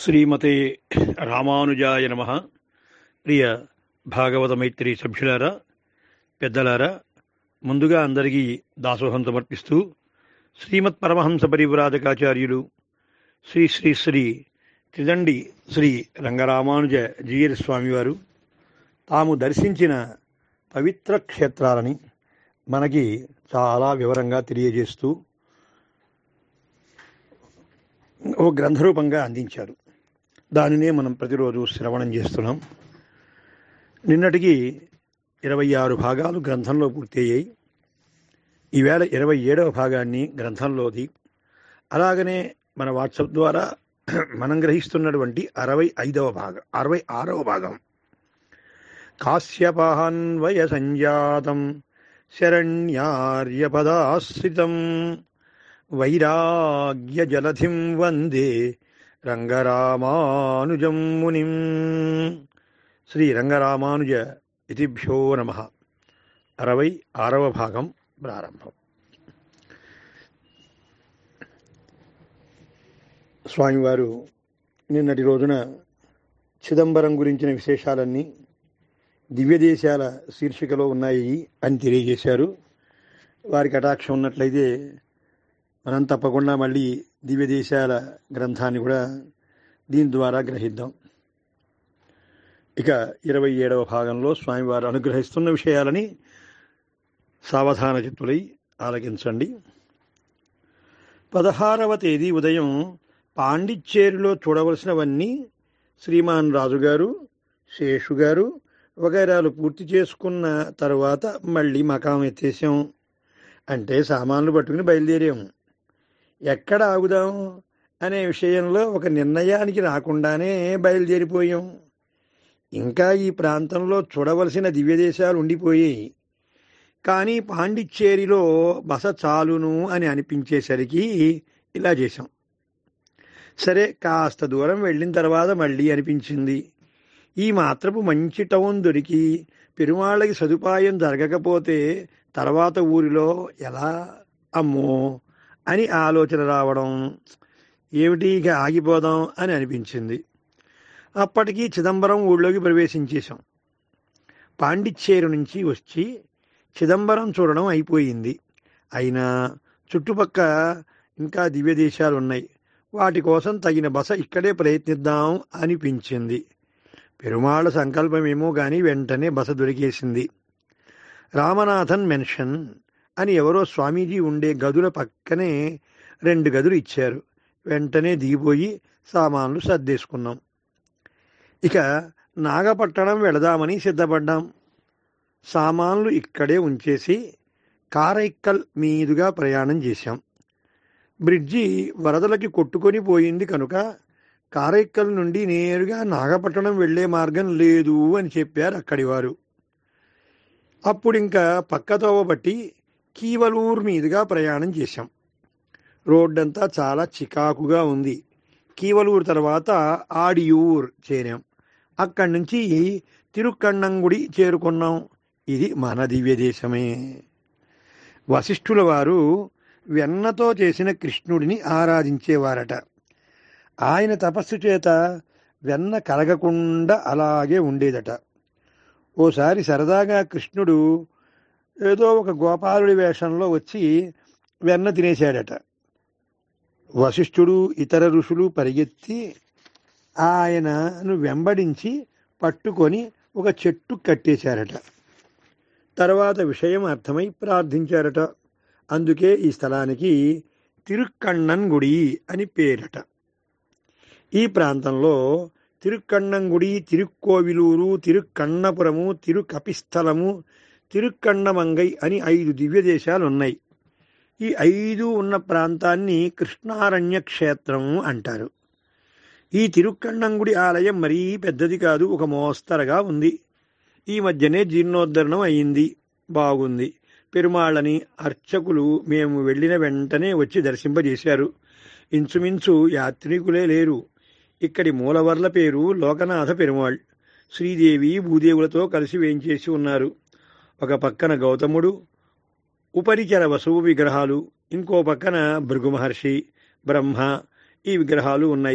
శ్రీమతే రామానుజాయ నమ ప్రియ భాగవత మైత్రి సభ్యులారా పెద్దలారా ముందుగా అందరికీ దాసోహం సమర్పిస్తూ శ్రీమత్ పరమహంస పరివ్రాజకాచార్యులు శ్రీ శ్రీ శ్రీ త్రిదండి శ్రీ రంగరామానుజ జీయర్ స్వామివారు తాము దర్శించిన పవిత్ర క్షేత్రాలని మనకి చాలా వివరంగా తెలియజేస్తూ ఓ గ్రంథరూపంగా అందించారు దానినే మనం ప్రతిరోజు శ్రవణం చేస్తున్నాం నిన్నటికి ఇరవై ఆరు భాగాలు గ్రంథంలో పూర్తయ్యాయి ఈవేళ ఇరవై ఏడవ భాగాన్ని గ్రంథంలోది అలాగనే మన వాట్సాప్ ద్వారా మనం గ్రహిస్తున్నటువంటి అరవై ఐదవ భాగం అరవై ఆరవ భాగం కాశ్యపాన్వయ సంజాతం శరణ్యార్యపదాశ్రితం వైరాగ్య జలధిం వందే రంగరామానుజం మునిం శ్రీ రంగరామానుజ ఇతిభ్యో నమ అరవై ఆరవ భాగం ప్రారంభం స్వామివారు నిన్నటి రోజున చిదంబరం గురించిన విశేషాలన్నీ దివ్యదేశాల శీర్షికలో ఉన్నాయి అని తెలియజేశారు వారి కటాక్షం ఉన్నట్లయితే మనం తప్పకుండా మళ్ళీ దివ్యదేశాల గ్రంథాన్ని కూడా దీని ద్వారా గ్రహిద్దాం ఇక ఇరవై ఏడవ భాగంలో స్వామివారు అనుగ్రహిస్తున్న విషయాలని సావధాన చిత్తులై ఆలకించండి పదహారవ తేదీ ఉదయం పాండిచ్చేరిలో చూడవలసినవన్నీ శ్రీమాన్ రాజుగారు శేషు గారు వగైరాలు పూర్తి చేసుకున్న తర్వాత మళ్ళీ మకాం ఎత్తేసాం అంటే సామాన్లు పట్టుకుని బయలుదేరాం ఎక్కడ ఆగుదాం అనే విషయంలో ఒక నిర్ణయానికి రాకుండానే బయలుదేరిపోయాం ఇంకా ఈ ప్రాంతంలో చూడవలసిన దివ్యదేశాలు ఉండిపోయాయి కానీ పాండిచ్చేరిలో బస చాలును అని అనిపించేసరికి ఇలా చేశాం సరే కాస్త దూరం వెళ్ళిన తర్వాత మళ్ళీ అనిపించింది ఈ మాత్రపు మంచి టౌన్ దొరికి పెరుమాళ్ళకి సదుపాయం జరగకపోతే తర్వాత ఊరిలో ఎలా అమ్మో అని ఆలోచన రావడం ఏమిటి ఇక ఆగిపోదాం అని అనిపించింది అప్పటికి చిదంబరం ఊళ్ళోకి ప్రవేశించేశాం పాండిచ్చేరు నుంచి వచ్చి చిదంబరం చూడడం అయిపోయింది అయినా చుట్టుపక్క ఇంకా దివ్య దేశాలు ఉన్నాయి వాటి కోసం తగిన బస ఇక్కడే ప్రయత్నిద్దాం అనిపించింది పెరుమాళ్ళ సంకల్పమేమో గాని వెంటనే బస దొరికేసింది రామనాథన్ మెన్షన్ అని ఎవరో స్వామీజీ ఉండే గదుల పక్కనే రెండు గదులు ఇచ్చారు వెంటనే దిగిపోయి సామాన్లు సర్దేసుకున్నాం ఇక నాగపట్టణం వెళదామని సిద్ధపడ్డాం సామాన్లు ఇక్కడే ఉంచేసి కారైక్కల్ మీదుగా ప్రయాణం చేశాం బ్రిడ్జి వరదలకి కొట్టుకొని పోయింది కనుక కారైక్కల్ నుండి నేరుగా నాగపట్టణం వెళ్లే మార్గం లేదు అని చెప్పారు అక్కడి వారు అప్పుడింకా పక్కతోవ బట్టి కీవలూరు మీదుగా ప్రయాణం చేశాం రోడ్డంతా చాలా చికాకుగా ఉంది కీవలూరు తర్వాత ఆడియూర్ చేరాం అక్కడి నుంచి తిరుక్కണ്ണంగుడి చేరుకున్నాం ఇది మన దివ్య దేశమే వశిష్ఠుల వారు వెన్నతో చేసిన కృష్ణుడిని ఆరాధించేవారట ఆయన తపస్సు చేత వెన్న కలగకుండా అలాగే ఉండేదట ఓసారి సరదాగా కృష్ణుడు ఏదో ఒక గోపాలుడి వేషంలో వచ్చి వెన్న తినేశాడట వశిష్ఠుడు ఇతర ఋషులు పరిగెత్తి ఆయనను వెంబడించి పట్టుకొని ఒక చెట్టు కట్టేశారట తర్వాత విషయం అర్థమై ప్రార్థించారట అందుకే ఈ స్థలానికి తిరుక్కಣ್ಣన్ గుడి అని పేరట ఈ ప్రాంతంలో తిరుక్కണ്ണంగుడి తిరుక్కోవిలూరు తిరుక్కన్నపురము తిరుకపిస్థలము తిరుక్కన్నమంగై అని ఐదు దివ్య దేశాలు ఉన్నాయి ఈ ఐదు ఉన్న ప్రాంతాన్ని కృష్ణారణ్య క్షేత్రం అంటారు ఈ తిరుక్కണ്ണంగుడి ఆలయం మరీ పెద్దది కాదు ఒక మోస్తరుగా ఉంది ఈ మధ్యనే జీర్ణోద్ధరణం అయింది బాగుంది పెరుమాళ్ళని అర్చకులు మేము వెళ్ళిన వెంటనే వచ్చి దర్శింపజేశారు ఇంచుమించు యాత్రికులే లేరు ఇక్కడి మూలవర్ల పేరు లోకనాథ పెరుమాళ్ శ్రీదేవి భూదేవులతో కలిసి వేంచేసి ఉన్నారు ఒక పక్కన గౌతముడు ఉపరిచర వసువు విగ్రహాలు ఇంకో పక్కన భృగు మహర్షి బ్రహ్మ ఈ విగ్రహాలు ఉన్నాయి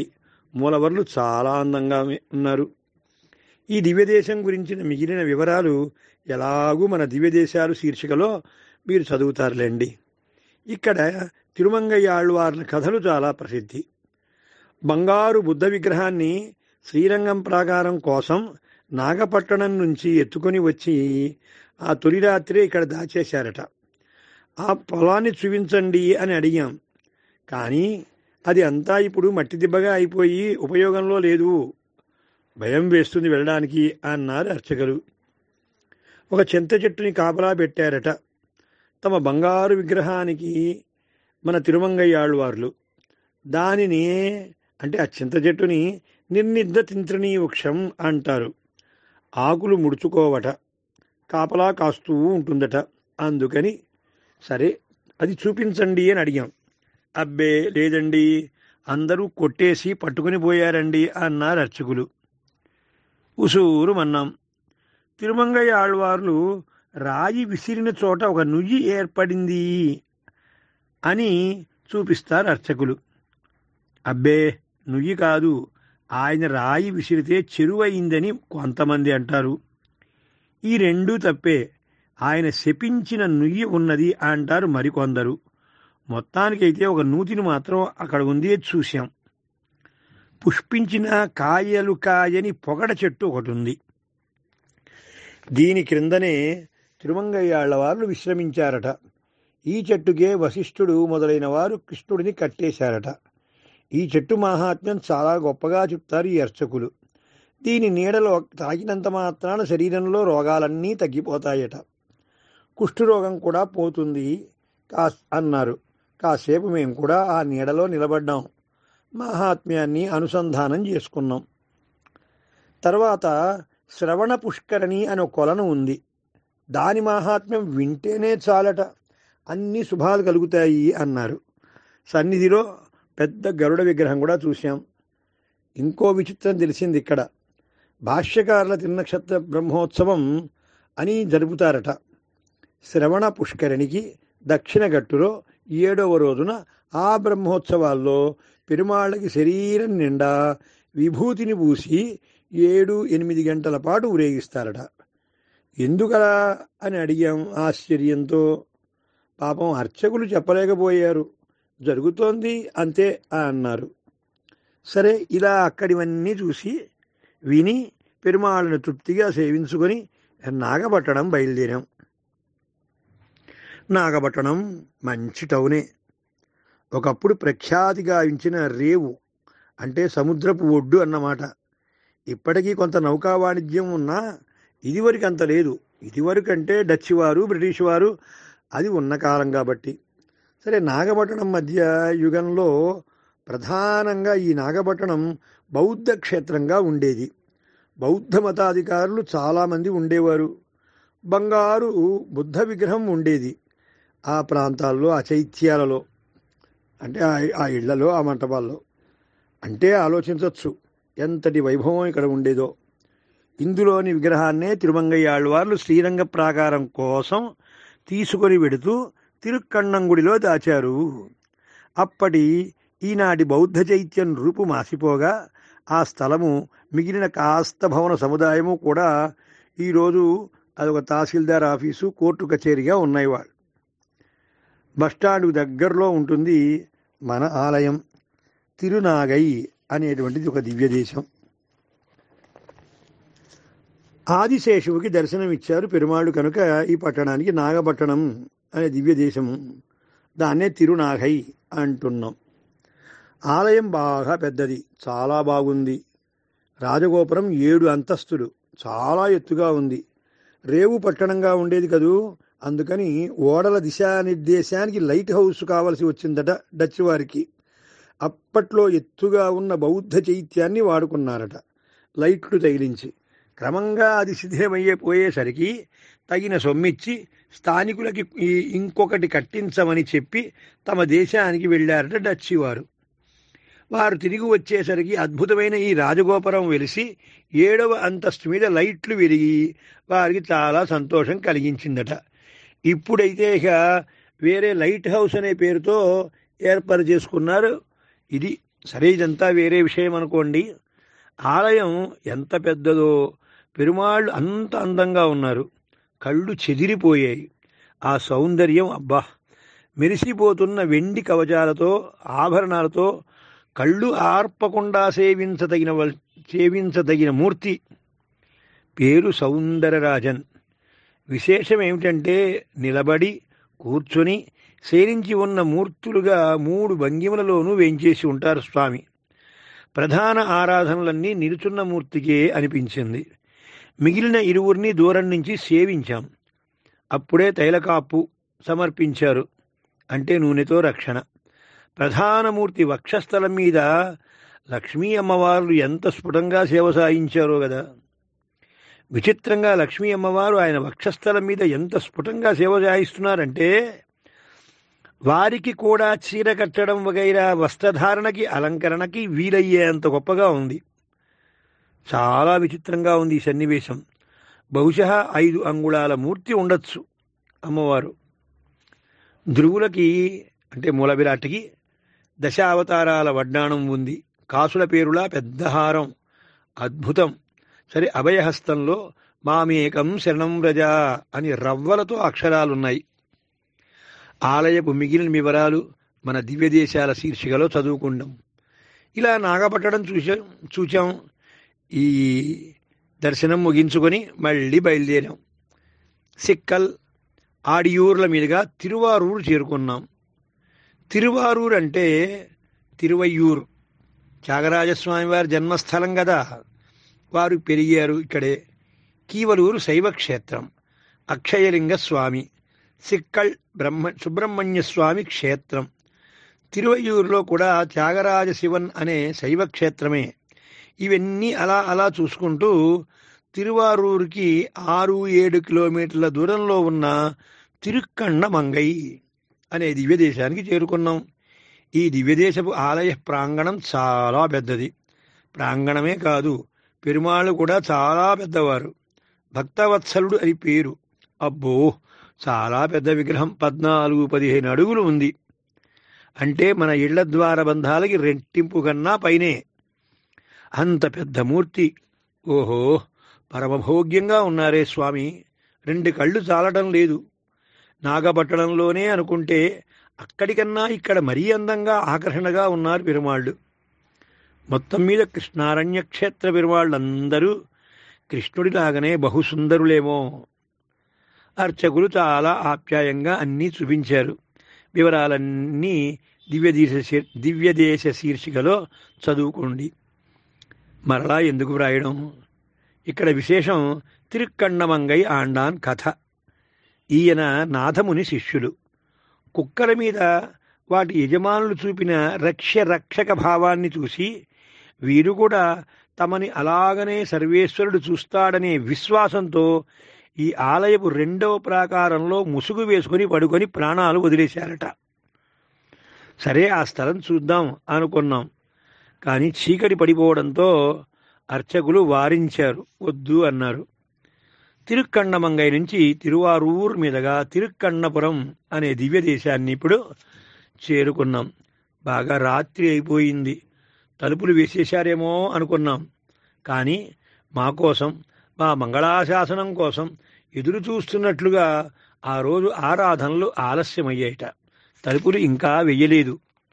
మూలవర్లు చాలా అందంగా ఉన్నారు ఈ దివ్యదేశం గురించిన మిగిలిన వివరాలు ఎలాగూ మన దివ్యదేశాలు శీర్షికలో మీరు చదువుతారులేండి ఇక్కడ తిరుమంగయ్య ఆళ్వార్ల కథలు చాలా ప్రసిద్ధి బంగారు బుద్ధ విగ్రహాన్ని శ్రీరంగం ప్రాకారం కోసం నాగపట్టణం నుంచి ఎత్తుకొని వచ్చి ఆ తొలి రాత్రే ఇక్కడ దాచేశారట ఆ పొలాన్ని చూపించండి అని అడిగాం కానీ అది అంతా ఇప్పుడు మట్టి దిబ్బగా అయిపోయి ఉపయోగంలో లేదు భయం వేస్తుంది వెళ్ళడానికి అన్నారు అర్చకులు ఒక చింత చెట్టుని కాపలా పెట్టారట తమ బంగారు విగ్రహానికి మన తిరుమంగయ్యాళ్ళవార్లు దానిని అంటే ఆ చింత చెట్టుని నిర్నిద్ద తింత్రిణీ వృక్షం అంటారు ఆకులు ముడుచుకోవట కాపలా కాస్తూ ఉంటుందట అందుకని సరే అది చూపించండి అని అడిగాం అబ్బే లేదండి అందరూ కొట్టేసి పట్టుకుని పోయారండి అన్నారు అర్చకులు ఉసూరు మన్నాం తిరుమంగయ్య ఆళ్వార్లు రాయి విసిరిన చోట ఒక నుయ్యి ఏర్పడింది అని చూపిస్తారు అర్చకులు అబ్బే నుయ్యి కాదు ఆయన రాయి విసిరితే చెరువయిందని కొంతమంది అంటారు ఈ రెండూ తప్పే ఆయన శపించిన నుయ్యి ఉన్నది అంటారు మరికొందరు మొత్తానికైతే ఒక నూతిని మాత్రం అక్కడ ఉంది చూశాం పుష్పించిన కాయలు కాయని పొగడ చెట్టు ఒకటి ఉంది దీని క్రిందనే తిరుమంగయ్యాళ్ల వారు విశ్రమించారట ఈ చెట్టుకే వశిష్ఠుడు మొదలైన వారు కృష్ణుడిని కట్టేశారట ఈ చెట్టు మాహాత్మ్యం చాలా గొప్పగా చెప్తారు ఈ అర్చకులు దీని నీడలో తాకినంత మాత్రాన శరీరంలో రోగాలన్నీ తగ్గిపోతాయట కుష్ఠరోగం కూడా పోతుంది కా అన్నారు కాసేపు మేము కూడా ఆ నీడలో నిలబడ్డాం మహాత్మ్యాన్ని అనుసంధానం చేసుకున్నాం తర్వాత శ్రవణ పుష్కరణి అనే కొలను ఉంది దాని మహాత్మ్యం వింటేనే చాలట అన్ని శుభాలు కలుగుతాయి అన్నారు సన్నిధిలో పెద్ద గరుడ విగ్రహం కూడా చూశాం ఇంకో విచిత్రం తెలిసింది ఇక్కడ భాష్యకారుల తిరునక్షత్ర బ్రహ్మోత్సవం అని జరుపుతారట శ్రవణ పుష్కరిణికి దక్షిణ గట్టులో ఏడవ రోజున ఆ బ్రహ్మోత్సవాల్లో పెరుమాళ్ళకి శరీరం నిండా విభూతిని పూసి ఏడు ఎనిమిది గంటల పాటు ఊరేగిస్తారట ఎందుకలా అని అడిగాం ఆశ్చర్యంతో పాపం అర్చకులు చెప్పలేకపోయారు జరుగుతోంది అంతే అన్నారు సరే ఇలా అక్కడివన్నీ చూసి విని పెరుమాళ్ళను తృప్తిగా సేవించుకొని నాగపట్టణం బయలుదేరాం నాగపట్టణం మంచి టౌనే ఒకప్పుడు ప్రఖ్యాతిగా ఉంచిన రేవు అంటే సముద్రపు ఒడ్డు అన్నమాట ఇప్పటికీ కొంత నౌకా వాణిజ్యం ఉన్నా ఇదివరకు అంత లేదు ఇదివరకు అంటే డచ్ వారు బ్రిటిష్ వారు అది ఉన్న కాలం కాబట్టి సరే నాగపట్టణం మధ్య యుగంలో ప్రధానంగా ఈ నాగపట్టణం బౌద్ధ క్షేత్రంగా ఉండేది బౌద్ధ మతాధికారులు చాలామంది ఉండేవారు బంగారు బుద్ధ విగ్రహం ఉండేది ఆ ప్రాంతాల్లో ఆ చైత్యాలలో అంటే ఆ ఇళ్లలో ఆ మంటపాల్లో అంటే ఆలోచించవచ్చు ఎంతటి వైభవం ఇక్కడ ఉండేదో ఇందులోని విగ్రహాన్నే తిరుమంగయ్య ఆళ్వార్లు శ్రీరంగ ప్రాకారం కోసం తీసుకొని వెడుతూ తిరుక్కಣ್ಣంగుడిలో దాచారు అప్పటి ఈనాటి బౌద్ధ చైత్యం రూపు మాసిపోగా ఆ స్థలము మిగిలిన కాస్త భవన సముదాయము కూడా ఈరోజు అదొక తహసీల్దార్ ఆఫీసు కోర్టు కచేరీగా ఉన్నాయి వాళ్ళు బస్టాండ్ దగ్గరలో ఉంటుంది మన ఆలయం తిరునాగై అనేటువంటిది ఒక దివ్య దేశం ఆదిశేషువుకి దర్శనం ఇచ్చారు పెరుమాళ్ళు కనుక ఈ పట్టణానికి నాగపట్టణం అనే దివ్య దేశం దాన్నే తిరునాగై అంటున్నాం ఆలయం బాగా పెద్దది చాలా బాగుంది రాజగోపురం ఏడు అంతస్తులు చాలా ఎత్తుగా ఉంది రేవు పట్టణంగా ఉండేది కదూ అందుకని ఓడల దిశానిర్దేశానికి లైట్ హౌస్ కావలసి వచ్చిందట డచ్ వారికి అప్పట్లో ఎత్తుగా ఉన్న బౌద్ధ చైత్యాన్ని వాడుకున్నారట లైట్లు తగిలించి క్రమంగా అది శిథిలమయ్యే పోయేసరికి తగిన సొమ్మిచ్చి స్థానికులకి ఈ ఇంకొకటి కట్టించమని చెప్పి తమ దేశానికి వెళ్ళారట డచ్చి వారు వారు తిరిగి వచ్చేసరికి అద్భుతమైన ఈ రాజగోపురం వెలిసి ఏడవ అంతస్తు మీద లైట్లు వెలిగి వారికి చాలా సంతోషం కలిగించిందట ఇప్పుడైతే ఇక వేరే లైట్ హౌస్ అనే పేరుతో ఏర్పాటు చేసుకున్నారు ఇది సరే ఇదంతా వేరే విషయం అనుకోండి ఆలయం ఎంత పెద్దదో పెరుమాళ్ళు అంత అందంగా ఉన్నారు కళ్ళు చెదిరిపోయాయి ఆ సౌందర్యం అబ్బా మెరిసిపోతున్న వెండి కవచాలతో ఆభరణాలతో కళ్ళు ఆర్పకుండా సేవించదగిన వల్- సేవించదగిన మూర్తి పేరు సౌందరరాజన్ విశేషం ఏమిటంటే నిలబడి కూర్చొని సేరించి ఉన్న మూర్తులుగా మూడు భంగిమలలోనూ వేంచేసి ఉంటారు స్వామి ప్రధాన ఆరాధనలన్నీ నిలుచున్న మూర్తికే అనిపించింది మిగిలిన ఇరువురిని దూరం నుంచి సేవించాం అప్పుడే తైలకాపు సమర్పించారు అంటే నూనెతో రక్షణ ప్రధానమూర్తి వక్షస్థలం మీద లక్ష్మీ అమ్మవార్లు ఎంత స్ఫుటంగా సేవ సాయించారో కదా విచిత్రంగా లక్ష్మీ అమ్మవారు ఆయన వక్షస్థలం మీద ఎంత స్ఫుటంగా సేవ సాయిస్తున్నారంటే వారికి కూడా చీర కట్టడం వగైరా వస్త్రధారణకి అలంకరణకి వీలయ్యేంత గొప్పగా ఉంది చాలా విచిత్రంగా ఉంది ఈ సన్నివేశం బహుశా ఐదు అంగుళాల మూర్తి ఉండొచ్చు అమ్మవారు ధ్రువులకి అంటే మూల విరాట్కి దశావతారాల వడ్డాణం ఉంది కాసుల పేరులా పెద్ద హారం అద్భుతం సరే అభయహస్తంలో మామేకం శరణం రజా అని రవ్వలతో అక్షరాలున్నాయి ఆలయపు మిగిలిన వివరాలు మన దివ్యదేశాల శీర్షికలో చదువుకుంటాం ఇలా నాగపట్టడం చూసాం చూచాం ఈ దర్శనం ముగించుకొని మళ్ళీ బయలుదేరాం సిక్కల్ ఆడియూర్ల మీదుగా తిరువారూరు చేరుకున్నాం తిరువారూరు అంటే తిరువయ్యూరు త్యాగరాజస్వామి వారి జన్మస్థలం కదా వారు పెరిగారు ఇక్కడే కీవలూరు శైవ క్షేత్రం అక్షయలింగ స్వామి సిక్కల్ బ్రహ్మ సుబ్రహ్మణ్య స్వామి క్షేత్రం తిరువయ్యూరులో కూడా త్యాగరాజ శివన్ అనే శైవ క్షేత్రమే ఇవన్నీ అలా అలా చూసుకుంటూ తిరువారూరుకి ఆరు ఏడు కిలోమీటర్ల దూరంలో ఉన్న తిరుక్కಣ್ణ మంగై అనే దివ్యదేశానికి చేరుకున్నాం ఈ దివ్యదేశపు ఆలయ ప్రాంగణం చాలా పెద్దది ప్రాంగణమే కాదు పెరుమాళ్ళు కూడా చాలా పెద్దవారు భక్తవత్సలుడు అని పేరు అబ్బో చాలా పెద్ద విగ్రహం పద్నాలుగు పదిహేను అడుగులు ఉంది అంటే మన ఇళ్ల ద్వార బంధాలకి రెట్టింపు కన్నా పైనే అంత పెద్ద మూర్తి ఓహో పరమభోగ్యంగా ఉన్నారే స్వామి రెండు కళ్ళు చాలటం లేదు నాగపట్టణంలోనే అనుకుంటే అక్కడికన్నా ఇక్కడ మరీ అందంగా ఆకర్షణగా ఉన్నారు పెరుమాళ్ళు మొత్తం మీద కృష్ణారణ్య క్షేత్ర పెరుమాళ్ళందరూ కృష్ణుడిలాగానే బహుసుందరులేమో అర్చకులు చాలా ఆప్యాయంగా అన్నీ చూపించారు వివరాలన్నీ దివ్యదేశ శీర్- దివ్యదేశ శీర్షికలో చదువుకోండి మరలా ఎందుకు వ్రాయడం ఇక్కడ విశేషం తిరుక్కണ്ണమంగై ఆండాన్ కథ ఈయన నాథముని శిష్యులు కుక్కల మీద వాటి యజమానులు చూపిన రక్ష రక్షక భావాన్ని చూసి వీరు కూడా తమని అలాగనే సర్వేశ్వరుడు చూస్తాడనే విశ్వాసంతో ఈ ఆలయపు రెండవ ప్రాకారంలో ముసుగు వేసుకుని పడుకొని ప్రాణాలు వదిలేశారట సరే ఆ స్థలం చూద్దాం అనుకున్నాం కానీ చీకటి పడిపోవడంతో అర్చకులు వారించారు వద్దు అన్నారు తిరుక్కണ്ണమంగై నుంచి తిరువారూర్ మీదుగా తిరుక్కన్నపురం అనే దివ్య దేశాన్ని ఇప్పుడు చేరుకున్నాం బాగా రాత్రి అయిపోయింది తలుపులు వేసేశారేమో అనుకున్నాం కానీ మా కోసం మా మంగళాశాసనం కోసం ఎదురు చూస్తున్నట్లుగా ఆ రోజు ఆరాధనలు ఆలస్యమయ్యాయట తలుపులు ఇంకా వెయ్యలేదు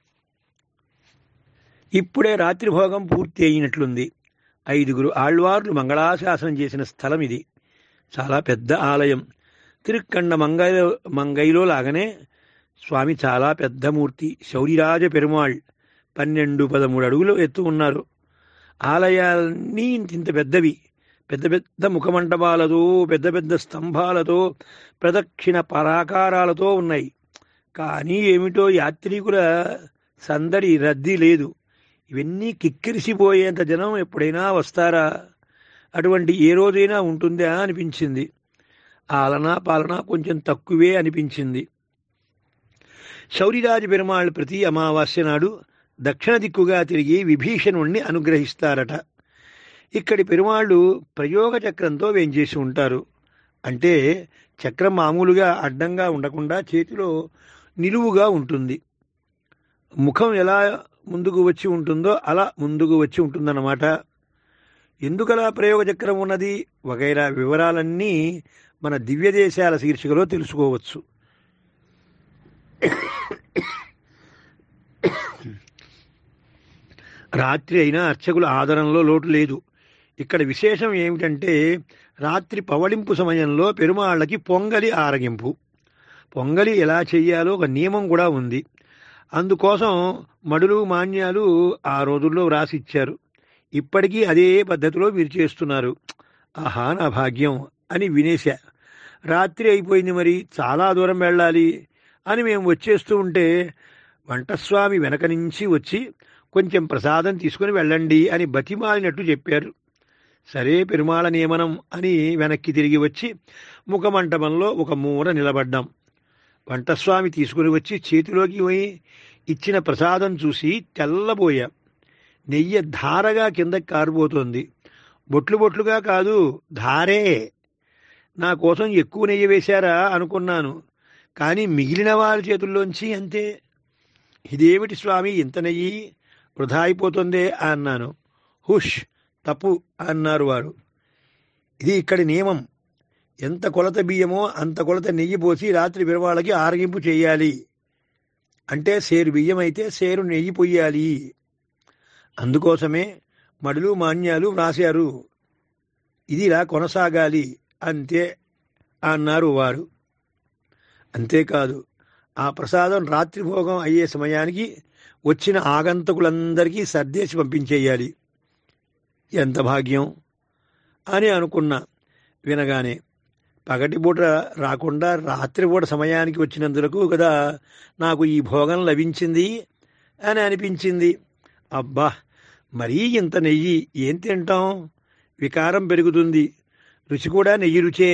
ఇప్పుడే రాత్రి భోగం పూర్తి అయినట్లుంది ఐదుగురు ఆళ్వార్లు మంగళాశాసనం చేసిన స్థలం ఇది చాలా పెద్ద ఆలయం తిరుక్కण्ణ మంగైలో మంగైలో లాగానే స్వామి చాలా పెద్ద మూర్తి శౌరిరాజ పెరుమాళ్ పన్నెండు పదమూడు అడుగులు ఎత్తు ఉన్నారు ఆలయాలన్నీ ఇంత పెద్దవి పెద్ద పెద్ద ముఖమంటపాలతో పెద్ద పెద్ద స్తంభాలతో ప్రదక్షిణ పరాకారాలతో ఉన్నాయి కానీ ఏమిటో యాత్రికుల సందడి రద్దీ లేదు ఇవన్నీ కిక్కిరిసిపోయేంత జనం ఎప్పుడైనా వస్తారా అటువంటి ఏ రోజైనా ఉంటుందా అనిపించింది ఆలన పాలన కొంచెం తక్కువే అనిపించింది శౌరిరాజ పెరుమాళ్ ప్రతి అమావాస్య నాడు దక్షిణ దిక్కుగా తిరిగి విభీషణుణ్ణి అనుగ్రహిస్తారట ఇక్కడి పెరుమాళ్ళు ప్రయోగ చక్రంతో వేంచేసి ఉంటారు అంటే చక్రం మామూలుగా అడ్డంగా ఉండకుండా చేతిలో నిలువుగా ఉంటుంది ముఖం ఎలా ముందుకు వచ్చి ఉంటుందో అలా ముందుకు వచ్చి ఉంటుందన్నమాట ఎందుకలా ప్రయోగ చక్రం ఉన్నది వగైరా వివరాలన్నీ మన దివ్య దేశాల శీర్షికలో తెలుసుకోవచ్చు రాత్రి అయినా అర్చకుల ఆదరణలో లోటు లేదు ఇక్కడ విశేషం ఏమిటంటే రాత్రి పవళింపు సమయంలో పెరుమాళ్ళకి పొంగలి ఆరగింపు పొంగలి ఎలా చెయ్యాలో ఒక నియమం కూడా ఉంది అందుకోసం మడులు మాన్యాలు ఆ రోజుల్లో వ్రాసిచ్చారు ఇప్పటికీ అదే పద్ధతిలో మీరు చేస్తున్నారు ఆహా నా భాగ్యం అని వినేశా రాత్రి అయిపోయింది మరి చాలా దూరం వెళ్ళాలి అని మేము వచ్చేస్తూ ఉంటే వంటస్వామి వెనక నుంచి వచ్చి కొంచెం ప్రసాదం తీసుకుని వెళ్ళండి అని బతిమాలినట్టు చెప్పారు సరే పెరుమాళ నియమనం అని వెనక్కి తిరిగి వచ్చి ముఖమంటపంలో ఒక మూర నిలబడ్డాం వంటస్వామి తీసుకుని వచ్చి చేతిలోకి పోయి ఇచ్చిన ప్రసాదం చూసి తెల్లబోయా నెయ్యి ధారగా కిందకి కారిపోతోంది బొట్లు బొట్లుగా కాదు ధారే నా కోసం ఎక్కువ నెయ్యి వేశారా అనుకున్నాను కానీ మిగిలిన వారి చేతుల్లోంచి అంతే ఇదేమిటి స్వామి ఇంత నెయ్యి వృధా అయిపోతుందే అన్నాను హుష్ తప్పు అన్నారు వారు ఇది ఇక్కడి నియమం ఎంత కొలత బియ్యమో అంత కొలత నెయ్యి పోసి రాత్రి విరవాళ్ళకి ఆరగింపు చేయాలి అంటే సేరు బియ్యం అయితే సేరు నెయ్యి పొయ్యాలి అందుకోసమే మడులు మాన్యాలు వ్రాశారు ఇది ఇలా కొనసాగాలి అంతే అన్నారు వారు అంతేకాదు ఆ ప్రసాదం రాత్రి భోగం అయ్యే సమయానికి వచ్చిన ఆగంతకులందరికీ సర్దేసి పంపించేయాలి ఎంత భాగ్యం అని అనుకున్నా వినగానే పగటిపూట రాకుండా రాత్రిపూట సమయానికి వచ్చినందులకు కదా నాకు ఈ భోగం లభించింది అని అనిపించింది అబ్బా మరీ ఇంత నెయ్యి ఏం తింటాం వికారం పెరుగుతుంది రుచి కూడా నెయ్యి రుచే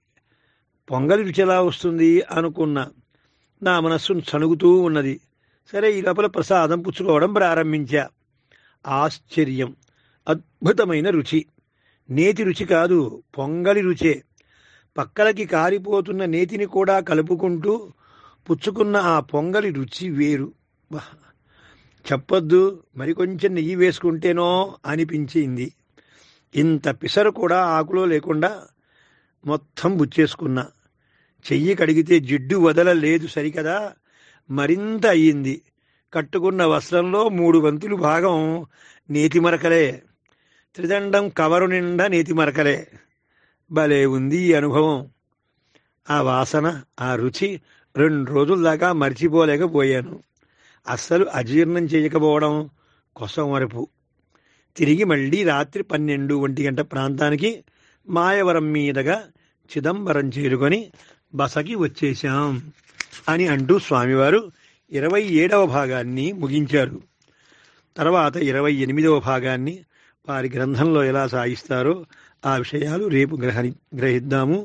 పొంగలి రుచి ఎలా వస్తుంది అనుకున్నా నా మనస్సు సణుగుతూ ఉన్నది సరే ఈ లోపల ప్రసాదం పుచ్చుకోవడం ప్రారంభించా ఆశ్చర్యం అద్భుతమైన రుచి నేతి రుచి కాదు పొంగలి రుచే పక్కలకి కారిపోతున్న నేతిని కూడా కలుపుకుంటూ పుచ్చుకున్న ఆ పొంగలి రుచి వేరు వా! చెప్పొద్దు మరి కొంచెం నెయ్యి వేసుకుంటేనో అనిపించింది ఇంత పిసరు కూడా ఆకులో లేకుండా మొత్తం బుచ్చేసుకున్నా చెయ్యి కడిగితే జిడ్డు వదలలేదు సరికదా మరింత అయ్యింది కట్టుకున్న వస్త్రంలో మూడు వంతులు భాగం నేతి మరకలే త్రిదండం కవరు నిండా నేతి మరకలే భలే ఉంది ఈ అనుభవం ఆ వాసన ఆ రుచి రెండు రోజుల దాకా మర్చిపోలేకపోయాను అస్సలు అజీర్ణం చేయకపోవడం కోసం వరపు తిరిగి మళ్ళీ రాత్రి పన్నెండు ఒంటి గంట ప్రాంతానికి మాయవరం మీదుగా చిదంబరం చేరుకొని బసకి వచ్చేశాం అని అంటూ స్వామివారు ఇరవై ఏడవ భాగాన్ని ముగించారు తర్వాత ఇరవై ఎనిమిదవ భాగాన్ని వారి గ్రంథంలో ఎలా సాగిస్తారో ఆ విషయాలు రేపు గ్రహణి గ్రహిద్దాము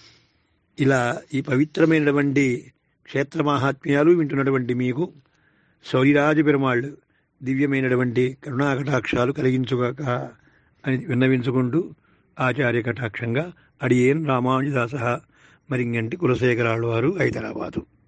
ఇలా ఈ పవిత్రమైనటువంటి క్షేత్ర మహాత్మ్యాలు వింటున్నటువంటి మీకు శౌరిరాజ పెరుమాళ్ళు దివ్యమైనటువంటి కరుణాకటాక్షాలు కలిగించుగాక అని విన్నవించుకుంటూ ఆచార్య కటాక్షంగా అడియేన్ రామానుజదాస మరింగంటి కులశేఖరాళ్ళు వారు హైదరాబాదు